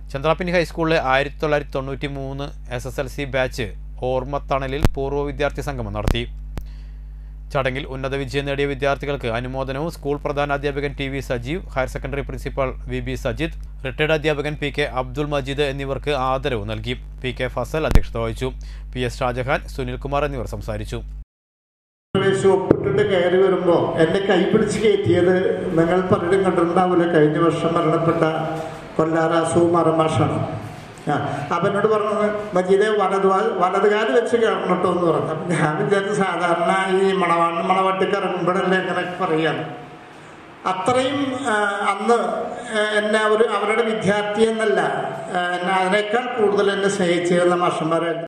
ചന്ദ്രാപ്പിനി ഹൈസ്കൂളിലെ ആയിരത്തി തൊള്ളായിരത്തി തൊണ്ണൂറ്റി മൂന്ന് S S L C batch ഓർമ്മത്തണലിൽ പൂർവ്വ വിദ്യാർത്ഥി സംഗമം നടത്തി ചടങ്ങിൽ ഉന്നത വിജയം നേടിയ വിദ്യാർത്ഥികൾക്ക് അനുമോദനവും സ്കൂൾ പ്രധാനാധ്യാപകൻ T V Sajeev higher secondary principal V B Sajith retired അധ്യാപകൻ പി കെ അബ്ദുൾ മജീദ് എന്നിവർക്ക് ആദരവ് നൽകി പി കെ ഫസൽ അധ്യക്ഷത വഹിച്ചു പി എസ് ഷാജഹാൻ സുനിൽകുമാർ എന്നിവർ സംസാരിച്ചു പ്രവേശം ഒപ്പിട്ടിട്ട് കയറി വരുമ്പോൾ എന്നെ കൈപിടിച്ച് കയറ്റിയത് നിങ്ങൾ പലരും കണ്ടിട്ടുണ്ടാവില്ല കഴിഞ്ഞ വർഷം മരണപ്പെട്ട കൊല്ലാറ സുമാറമാഷാണ് ആ അപ്പം എന്നോട് പറഞ്ഞത് മജീദെ വലത് വലതുകാല് വെച്ച് കേട്ടോ എന്ന് പറഞ്ഞു അപ്പം ഞാൻ വിചാരിച്ചു സാധാരണ ഈ മണവാണ് മണവാട്ടിക്ക് ഇറങ്ങുമ്പോഴല്ലേ ഇങ്ങനെ പറയാണ് അത്രയും ആ, അന്ന് ആ, എന്നെ ഒരു അവരുടെ വിദ്യാർത്ഥി എന്നല്ല ആ, എന്നെ അതിനേക്കാൾ കൂടുതൽ എന്നെ സ്നേഹിച്ചിരുന്ന മാഷന്മാരെ